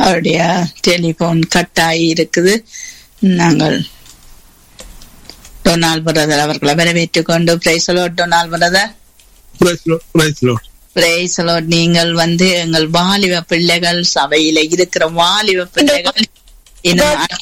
அவருடைய telephone cut ஆகி இருக்குது நாங்கள் டொனால்ட் பிரதர் அவர்களை வரவேற்றுக் கொண்டு praise Lord Donald brother Praise Lord, praise Lord. Praise Lord நீங்கள் வந்து எங்கள் வாலிப பிள்ளைகள் சபையில இருக்கிற வாலிப பிள்ளைகள் இன்னும்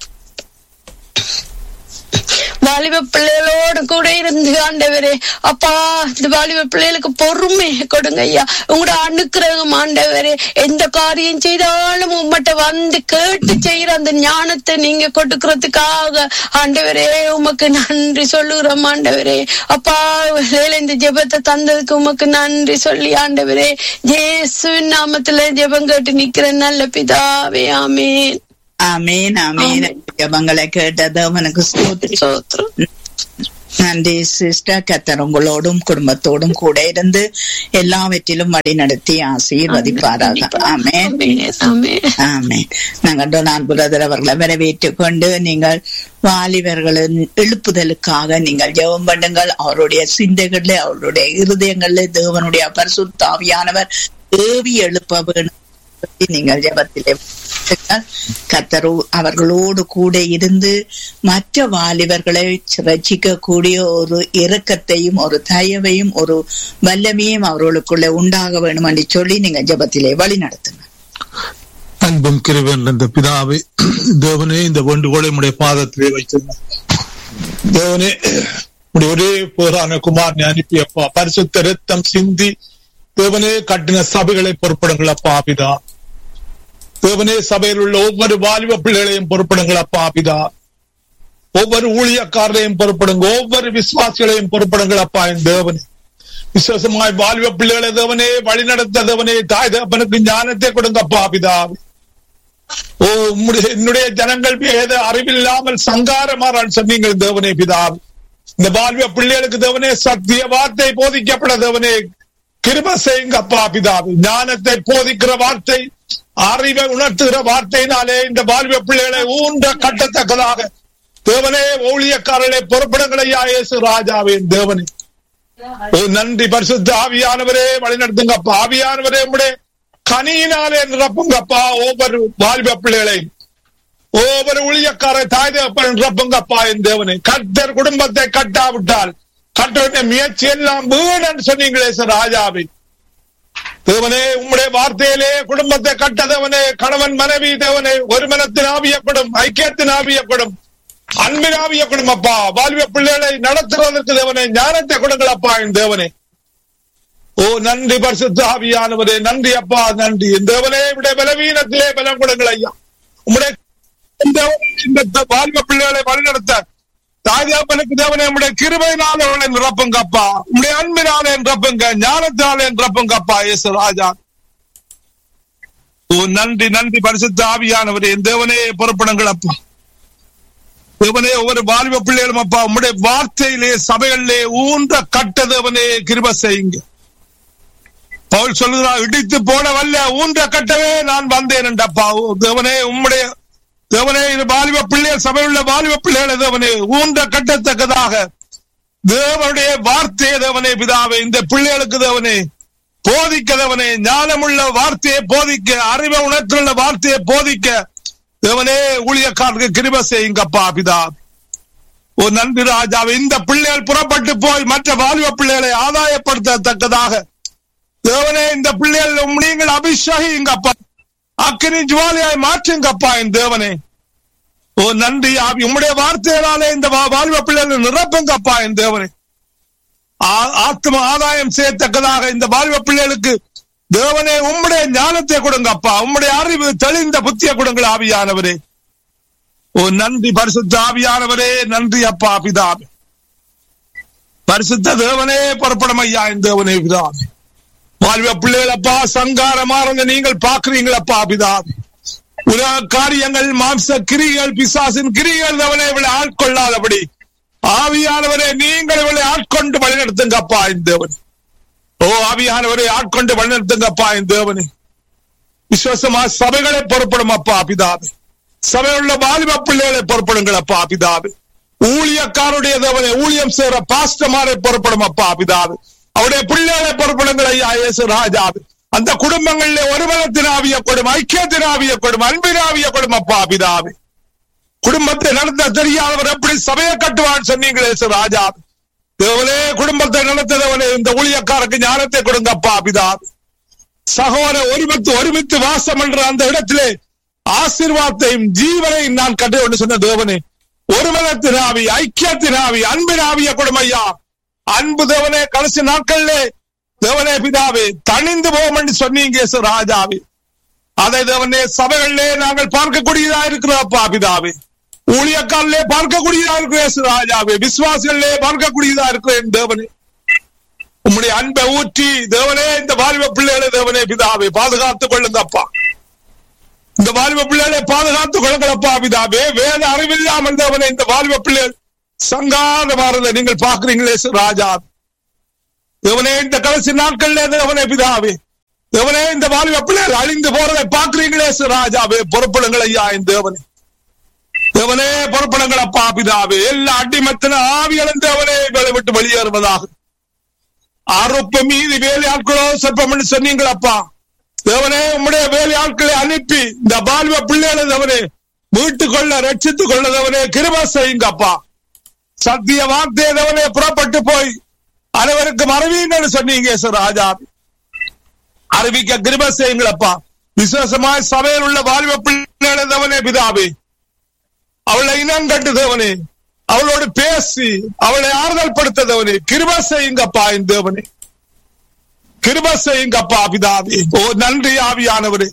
வாலிப பிள்ளைகளோடு கூட இருந்து ஆண்டவரே அப்பா இந்த வாலிப பிள்ளைகளுக்கு பொறுமை கொடுங்க ஐயா உங்களோட அனுக்கிரகம் ஆண்டவரே எந்த காரியம் செய்தாலும் உம்மட்ட வந்து கேட்டு செய்யற அந்த ஞானத்தை நீங்க கொடுக்கறதுக்காக ஆண்டவரே உமக்கு நன்றி சொல்லுகிறோம் ஆண்டவரே அப்பா வேலை இந்த ஜெபத்தை தந்ததுக்கு உமக்கு நன்றி சொல்லி ஆண்டவரே இயேசுவின் நாமத்துல ஜெபம் கேட்டு நிக்கிற நல்ல பிதாவே ஆமேன் ஆமேன் ஆமேன் ஜபங்களை கேட்டது அவனுக்கு ஸ்தோத்திரம் சோத்திரம் நன்றி சிஸ்டர் கத்தர் உங்களோடும் குடும்பத்தோடும் கூட இருந்து எல்லாவற்றிலும் வழி நடத்தி ஆசீர்வதிப்பாராக ஆமேன் ஆமேன் ஆமேன் ஆமே நாங்கள் டொனால்ட் பிரதர் அவர்களை வரவேற்றுக் கொண்டு நீங்கள் வாலிபர்களின் எழுப்புதலுக்காக நீங்கள் ஜெபம் பண்ணுங்கள் அவருடைய சிந்தைகளில் அவருடைய இருதயங்களில் தேவனுடைய பரிசுத்தாவியானவர் ஏவி எழுப்ப வேணும் சொல்லி நீங்கள் ஜெபத்திலே கத்தரு அவர்களோடு கூட இருந்து மற்ற வாலிபர்களை ரட்சிக்க கூடிய ஒரு இரக்கத்தையும் ஒரு தயவையும் ஒரு வல்லமையும் அவர்களுக்குள்ள உண்டாக வேணும் என்று சொல்லி நீங்க ஜெபத்திலே வழி நடத்துங்க அன்பும் கிருபன் இந்த பிதாவே தேவனே இந்த வேண்டுகோளை உடைய பாதத்திலே வைத்திருந்தார் தேவனே உடைய ஒரே போரான குமாரனை அனுப்பியப்பா பரிசுத்த ரத்தம் சிந்தி தேவனே கட்டின சபைகளை பொறுப்படுங்கள் அப்பா பிதா தேவனே சபையில் உள்ள ஒவ்வொரு வாலிப பிள்ளைகளையும் பொறுப்படுங்கள் அப்பா பிதா ஒவ்வொரு ஊழியக்காரரையும் பொறுப்படுங்க ஒவ்வொரு விசுவாசிகளையும் பொறுப்படுங்கள் அப்பா என் தேவனே விசுவாசமாய் வாலிப பிள்ளைகளை தேவனே வழிநடத்த தேவனே தாய் தகப்பனுக்கு ஞானத்தை கொடுங்கப்பா பிதாவே ஓ உம்முடைய என்னுடைய ஜனங்கள் ஏதோ அறிவில்லாமல் சங்காரமாறான் சொன்னீங்க தேவனே பிதாவே இந்த வாலிப பிள்ளைகளுக்கு தேவனே சத்திய வார்த்தை போதிக்கப்பட தேவனே கிருப செய்யுங்க அப்பா பிதாவே ஞானத்தை போதிக்கிற வார்த்தை அறிவை உணர்த்துகிற வார்த்தையினாலே இந்த வாலிப பிள்ளைகளை ஊன்ற கட்டத்தக்கதாக தேவனே ஊழியக்காரர்களை பொறுப்பிடங்களையா இயேசு ராஜாவின் தேவனே ஓ நன்றி பரிசுத்த ஆவியானவரே வழிநடத்துங்கப்பா ஆவியானவரே உடைய கனியினாலே நிரப்புங்கப்பா ஒவ்வொரு வாலிப பிள்ளைகளையும் ஒவ்வொரு ஊழியக்கார தாய் தகப்பன் நிரப்புங்கப்பா என் தேவனே கர்த்தர் குடும்பத்தை கட்டாவிட்டால் கட்ட முயற்சி எல்லாம் வீணன் சொன்னீங்களே சார் ராஜாவை தேவனே உம்முடைய வார்த்தையிலே குடும்பத்தை கட்டதவனே கணவன் மனைவி தேவனே ஒரு மனத்தின் ஆவியப்படும் ஐக்கியத்தின் ஆவியப்படும் அன்பின் ஆவியப்படும் அப்பா வாலிப பிள்ளைகளை நடத்துவதற்கு தேவனே ஞானத்தை கொடுங்கள் அப்பா என் தேவனே ஓ நன்றி பரிசுத்த ஆவியானவரே நன்றி அப்பா நன்றி என் தேவனே உடைய பலவீனத்திலே பலம் கொடுங்கள் ஐயா உம்முடைய இந்த வாலிப பிள்ளைகளை வழிநடத்த தாய்தாப்பனுக்கு தேவனே உடைய கிருபையினால அவளை நிரப்புங்க அப்பா உடைய அன்பினாலே நிரப்புங்க ஞானத்தாலே நிரப்புங்க அப்பா இயேசு ராஜா ஓ நன்றி நன்றி பரிசுத்த ஆவியானவரே என் தேவனே புறப்படுங்கள் அப்பா தேவனே ஒவ்வொரு வாலிப பிள்ளைகளும் அப்பா உம்முடைய வார்த்தையிலே சபைகளிலே ஊன்ற கட்ட தேவனே கிருப செய்யுங்க பவுல் சொல்லுகிறார் இடித்து போட வல்ல ஊன்ற கட்டவே நான் வந்தேன் என்றப்பா தேவனே உம்முடைய தேவனே இது வாலிப பிள்ளைகள் சபையுள்ள வாலிப பிள்ளைகள் தேவனே ஊன்ற கட்டத்தக்கதாக தேவனுடைய வார்த்தையை தேவனே பிதாவே இந்த பிள்ளைகளுக்கு தேவனே போதிக்க தேவனே ஞானமுள்ள வார்த்தையை போதிக்க அறிவை உணர்த்துள்ள வார்த்தையை போதிக்க தேவனே ஊழியக்காரருக்கு கிருப செய்யுங்கப்பா பிதா ஓ நன்றி ராஜாவை இந்த பிள்ளைகள் புறப்பட்டு போய் மற்ற வாலிப பிள்ளைகளை ஆதாயப்படுத்தத்தக்கதாக தேவனே இந்த பிள்ளைகள் நீங்கள் அபிஷேகிங்கப்பா அக்கினி ஜுவாலியாய் மாற்றுங்கப்பா என் தேவனே ஓ நன்றி ஆவி உம்முடைய வார்த்தையினாலே இந்த வாழ்வ பிள்ளைகள் நிரப்புங்கப்பா என் தேவனே ஆத்ம ஆதாயம் செய்யத்தக்கதாக இந்த வாழ்வ பிள்ளைகளுக்கு தேவனே உம்முடைய ஞானத்தை கொடுங்கப்பா உம்முடைய அறிவு தெளிந்த புத்திய கொடுங்கள் ஆவியானவரே ஓ நன்றி பரிசுத்த ஆவியானவரே நன்றி அப்பா பிதாவே பரிசுத்த தேவனே புறப்படும் ஐயா என் தேவனே பிதாவே வாழ்வ பிள்ளைகள் அப்பா சங்காரமாக நீங்கள் பாக்குறீங்களப்பா பிதாவே உலக காரியங்கள் மாம்ச கிரிகள் பிசாசின் கிரிகள் அவனை இவளை ஆட்கொள்ளாதபடி ஆவியானவரே நீங்கள் இவளை ஆட்கொண்டு வழிநடத்துங்கப்பா என் தேவன் ஓ ஆவியானவரை ஆட்கொண்டு வழிநடத்துங்கப்பா என் தேவனே விசுவாசமா சபைகளை பொறுப்படும் அப்பா பிதாவே சபையுள்ள வாலிப பிள்ளைகளை பொறுப்படுங்கள் அப்பா பிதாவே ஊழியக்காருடைய தேவனை ஊழியம் செய்யற பாஸ்டமாரை பொறுப்படும் அப்பா பிதாவே அவருடைய பிள்ளைகளை பொறுப்படுங்கள் ஐயா இயேசு ராஜாவே அந்த குடும்பங்களிலே ஒருமனத்தின் ஆவிய கொடும் ஐக்கியத்தின் ஆவிய கொடும் அன்பின் ஆவிய கொடும் அப்பா பிதாவே குடும்பத்தை நடத்த தெரியாதவர் எப்படி சபையை கட்டுவான்னு சொன்னீங்களே சார் ராஜா தேவனே குடும்பத்தை நடத்ததவனே இந்த ஊழியக்காரருக்கு ஞானத்தை கொடுங்க அப்பா பிதாவே சகோதர ஒருமித்து ஒருமித்து வாசம் என்ற அந்த இடத்திலே ஆசீர்வாதத்தையும் ஜீவனையும் நான் கண்டு கொண்டு சொன்ன தேவனே ஒருமனத்தின் ஆவி ஐக்கியத்தின் ஆவி அன்பின் ஆவிய கொடுமையா அன்பு தேவனே கடைசி நாட்களிலே தேவனே பிதாவே தணிந்து போவோம் என்று சொன்னீங்க சு ராஜாவே அதை தேவனே சபைகளிலே நாங்கள் பார்க்கக்கூடியதா இருக்கிறப்பா பிதாவே ஊழியக்காரிலே பார்க்கக்கூடியதா இருக்கிறேன் சு ராஜாவே விசுவாசிகளிலே பார்க்கக்கூடியதா இருக்கிறேன் தேவனே உம்முடைய அன்பை ஊற்றி தேவனே இந்த வாலிப பிள்ளைகளை தேவனே பிதாவே பாதுகாத்துக் கொள்ளுங்கப்பா இந்த வாலிப பிள்ளைகளை பாதுகாத்துக் கொள்ளுங்களப்பா பிதாவே வேத அறிவில்லாமல் தேவனே இந்த வாலிப பிள்ளைகள் சங்காத மாறதை நீங்கள் பார்க்கிறீங்களே சு ராஜா தேவனே இந்த கடைசி நாட்கள்ல தேவனே பிதாவே தேவனே இந்த வாலிப பிள்ளைகள் அழிந்து போறதை பார்க்கிறீங்களே சு ராஜாவே பொறுப்பிடுங்கள் ஐயா இந்த தேவனே தேவனே பொறுப்பிடுங்கள் அப்பா பிதாவே எல்லா அடிமத்தின ஆவிகளும் தேவனே எங்களை விட்டு வெளியேறுவதாக அறுப்பு மீதி வேலையாட்களோ சொற்பம் சொன்னீங்களப்பா தேவனே உம்முடைய வேலையாட்களை அனுப்பி இந்த பால்வ பிள்ளைகளை தேவனே மீட்டுக் கொள்ள ரட்சித்துக் கொள்ள தேவனே கிருப செய்யுங்கப்பா சத்திய வார்த்தையை தேவனே புறப்பட்டு போய் அனைவருக்கும் அறிவிங்கன்னு சொன்னீங்க சார் ராஜா அறிவிக்க கிருப செய்யுங்களப்பா விசேஷமாய் சபையில் உள்ள வாலிப பிள்ளைகளை தேவனே பிதாவே அவளை இனம் கண்டு தேவனே அவளோடு பேசி அவளை ஆறுதல் படுத்த தேவனே கிருப செய்யுங்கப்பா இந்த தேவனே கிருப செய்யுங்கப்பா பிதாவே ஓ நன்றி ஆவியானவரே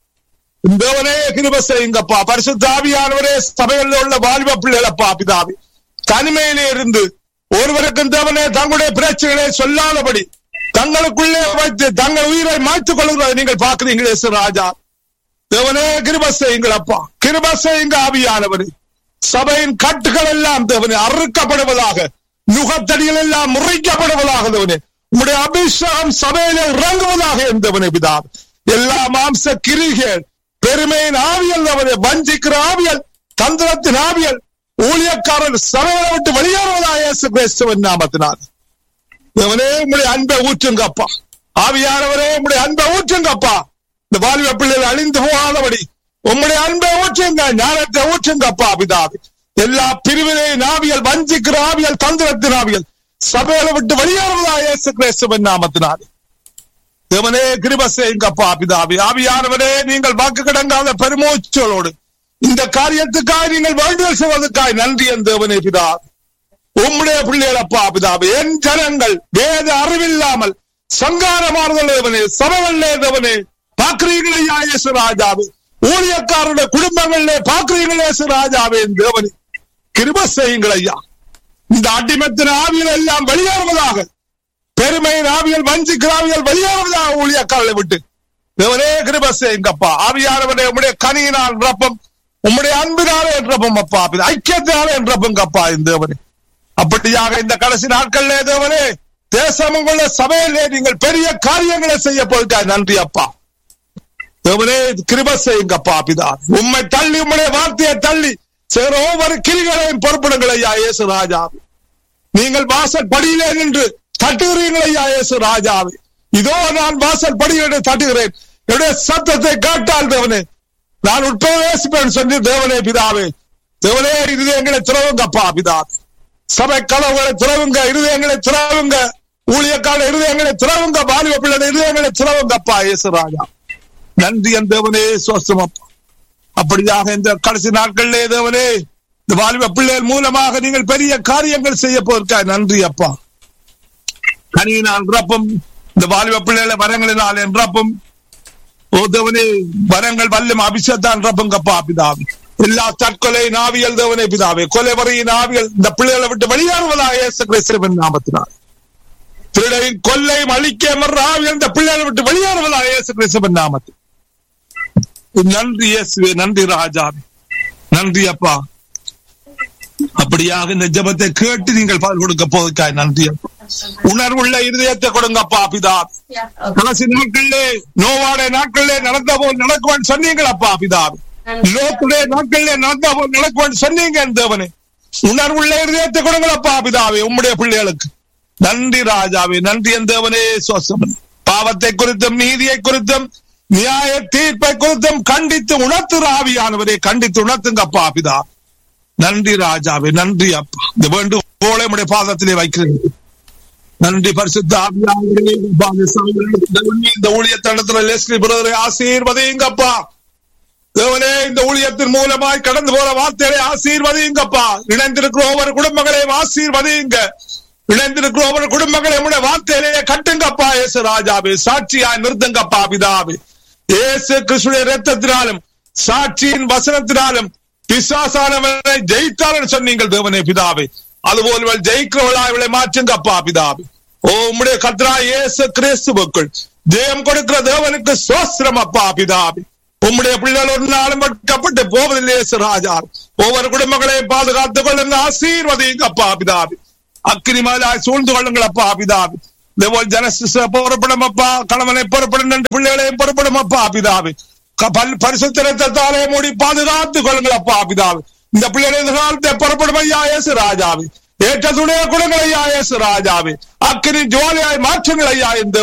தேவனே கிருப செய்யுங்கப்பா பரிசுத்த ஆவியானவரே சபையில் உள்ள வாலிப பிள்ளைகளப்பா பிதாவே தனிமையிலே இருந்து ஒருவருக்கும் தேவனே தங்களுடைய பிரச்சனைகளை சொல்லாதபடி தங்களுக்குள்ளே வைத்து தங்கள் உயிரை மாய்த்துக் கொள்கிறதை நீங்கள் பார்க்கிறீங்களே சார் ராஜா தேவனே கிருப செய்யுங்கள் அப்பா கிருப செய்யுங்க ஆவியானவரே சபையின் கட்டுகள் எல்லாம் தேவனே அறுக்கப்படுவதாக நுகத்தடிகள் எல்லாம் முறைக்கப்படுவதாக தேவனே உங்களுடைய அபிஷேகம் சபையில இறங்குவதாக இருந்தவனே பிதா எல்லா மாம்ச கிரிகள் பெருமையின் ஆவியல் அவனை வஞ்சிக்கிற ஆவியல் தந்திரத்தின் ஆவியல் ஊழியக்காரன் சபையை விட்டு வெளியேறுவதாக இயேசு கிறிஸ்துவின் நாமத்தினால் தேவனே உங்களுடைய அன்பை ஊற்றுங்கப்பா ஆவியானவரே உங்களுடைய அன்பை ஊற்றுங்கப்பா இந்த வாலிப பிள்ளைகள் அழிந்து போகாதபடி உங்களுடைய அன்பை ஊற்றுங்க ஞானத்தை ஊற்றுங்கப்பா பிதாவே எல்லா பிரிவினையின் ஆவியல் வஞ்சிக்கிற ஆவியல் தந்திரத்தின் ஆவியல் சபையில விட்டு வெளியேறுவதா இயேசு கிறிஸ்துவின் நாமத்தினால் தேவனே கிருப செய்யுங்கப்பா பிதாவே ஆவியானவரே நீங்கள் வாக்கு கிடங்காத பெருமூச்சலோடு இந்த காரியத்துக்காய் நீங்கள் வேண்டுதல் செய்வதற்காய் நன்றி என் தேவனே பிதா உம்முடைய பிள்ளைகளப்பா பிதாவே என் ஜனங்கள் வேத அறிவில்லாமல் சங்காரமாறுதல் தேவனே சபவல்லே தேவனே பாக்குறீங்களே இயேசு ராஜாவே ஊழியக்காரருடைய குடும்பங்களிலே பாக்குறீங்களே இயேசு ராஜாவே என் தேவனே கிருப செய்யுங்கள் ஐயா இந்த அடிமத்தின் ஆவியல் எல்லாம் வெளியேறுவதாக பெருமையின் ஆவியல் வஞ்சிக்கிற ஆவியல் வெளியேறுவதாக ஊழியக்காரர்களை விட்டு தேவனே கிருப செய்யுங்கப்பா ஆவியானவனே உம்முடைய கனியினால் ரப்பம் உம்முடைய அன்பினாலே என்றப்பம் அப்பா ஐக்கியத்தினாலே என்றப்பங்கப்பா இந்த தேவனே அப்படியாக இந்த கடைசி நாட்களிலே தேவனே தேசமுள்ள சபையிலே நீங்கள் பெரிய காரியங்களை செய்ய போயிருக்காய் நன்றி அப்பா தேவனே கிருப செய்யுங்கப்பா பிதா உண்மை தள்ளி உம்முடைய வார்த்தையை தள்ளி செய்கிற ஒவ்வொரு கிரிகளையும் பொறுப்பிடுங்கள் ஐயா இயேசு ராஜா நீங்கள் வாசல் படியிலே நின்று தட்டுகிறீர்கள் ஐயா இயேசு ராஜாவே இதோ நான் வாசல் படியிலே தட்டுகிறேன் என்னுடைய சத்தத்தை கேட்டால் தேவனே நான் உட்பிரவேசிப்பேன் சொல்லி தேவனே பிதாவே தேவனே இருதயங்களை திறவுங்கப்பா பிதாவே சபை கதவுகளை திறவுங்க இருதயங்களை திறவுங்க ஊழியக்கால இருதயங்களை திறவுங்க பாலிவ பிள்ளை இருதயங்களை திறவுங்கப்பா இயேசு ராஜா நன்றி என் தேவனே சுவஸ்தமப்பா அப்படியாக இந்த கடைசி நாட்களிலே தேவனே இந்த வாலிப பிள்ளைகள் மூலமாக நீங்கள் பெரிய காரியங்கள் செய்ய போயிருக்காய் நன்றி அப்பா கனியினால் நிரப்பும் இந்த வாலிப பிள்ளைகளை வரங்களினால் நிரப்பும் ஓ தேவனே வரங்கள் வல்லும் அபிஷேகத்தான் நிரப்புங்கப்பா பிதாவே எல்லா தற்கொலை நாவியல் தேவனே பிதாவே கொலைவரையின் ஆவியல் இந்த பிள்ளைகளை விட்டு வெளியேறுவதாக இயேசு கிறிஸ்துவின் நாமத்தினால் திருடையின் கொல்லையும் அழிக்க மர்ற ஆவியல் இந்த பிள்ளைகளை விட்டு வெளியேறுவதாக இயேசு கிறிஸ்துவின் நாமத்தில் நன்றி இயேசுவே நன்றி ராஜாவே நன்றி அப்பா அப்படியாக இந்த ஜபத்தை கேட்டு நீங்கள் பால் கொடுக்க போவதற்காய் நன்றி அப்பா உணர்வுள்ள இருதயத்தை கொடுங்கப்பா பிதா கடைசி நாட்களிலே நோவாடைய நாட்களிலே நடந்த போல் நடக்குவான் சொன்னீங்களப்பா பிதா லோக்குடைய நாட்களிலே நடந்த போல் நடக்குவான் சொன்னீங்க என் தேவனே உணர்வுள்ள இருதயத்தை கொடுங்களப்பா பிதாவே உம்முடைய பிள்ளைகளுக்கு நன்றி ராஜாவே நன்றி என் தேவனே சுவாசம் பாவத்தை குறித்தும் நீதியை குறித்தும் நியாய தீர்ப்பை குறித்தும் கண்டித்து உணர்த்துற ஆவியானவரே கண்டித்து உணர்த்துங்கப்பா பிதா நன்றி ராஜாவே நன்றி அப்பா இந்த வேண்டும் போல உடைய பாதத்திலே வைக்கிறேன் நன்றி பரிசுத்த ஆவியானவரே, அப்பா, இந்த சகோதரனே, இந்த ஊழியத்தடத்துல லெஸ்லி பிரதரை ஆசீர்வதிங்கப்பா தேவனே இந்த ஊழியத்தின் மூலமாய் கடந்து போற வார்த்தைகளை ஆசீர்வதிங்கப்பா இணைந்திருக்கிற ஒவ்வொரு குடும்பங்களையும் ஆசீர்வதிங்க இணைந்திருக்கிற ஒவ்வொரு குடும்பங்களையும் உடைய வார்த்தையிலேயே கட்டுங்கப்பா இயேசு ராஜாவே சாட்சியாய் நிறுத்துங்கப்பா பிதாவே இயேசு கிறிஸ்துடைய ரத்தத்தினாலும் சாட்சியின் வசனத்தினாலும் பிசாசானவனை ஜெயித்தார் சொன்னீங்கள் தேவனே பிதாவே அதுபோல் இவள் ஜெயிக்கிறவளா இவளை மாற்றுங்கப்பா பிதாவே ஓ உம்முடைய கத்ரா இயேசு கிறிஸ்துவுக்குள் ஜெயம் கொடுக்கிற தேவனுக்கு சோஸ்திரம் அப்பா பிதாவே உம்முடைய பிள்ளைகள் ஒரு நாளும் வெட்கப்பட்டு போவதில்லை இயேசு ராஜா ஒவ்வொரு குடும்பங்களையும் பாதுகாத்துக் கொள்ளுங்க ஆசீர்வதிங்க அப்பா பிதாவே அக்கினி மேலாய் சூழ்ந்து கொள்ளுங்கள் அப்பா பிதாவே இதேபோல் ஜனசிச புறப்படும் அப்பா கணவனை புறப்படும் ரெண்டு பிள்ளைகளையும் புறப்படும் அப்பா பிதாவே க- பல்- பரிசுத்த ரத்தத்தாலே மூடி பாதுகாத்துக் கொள்ளுங்கள் அப்பா பிதாவே இந்த பிள்ளைகளை இந்த காலத்தை புறப்படும் ஐயா இயேசு ராஜாவே ஏற்ற துணைய குணங்கள் ஐயா இயேசு ராஜாவே அக்கினி ஜோலியாய் மாற்றுங்கள் ஐயா இந்த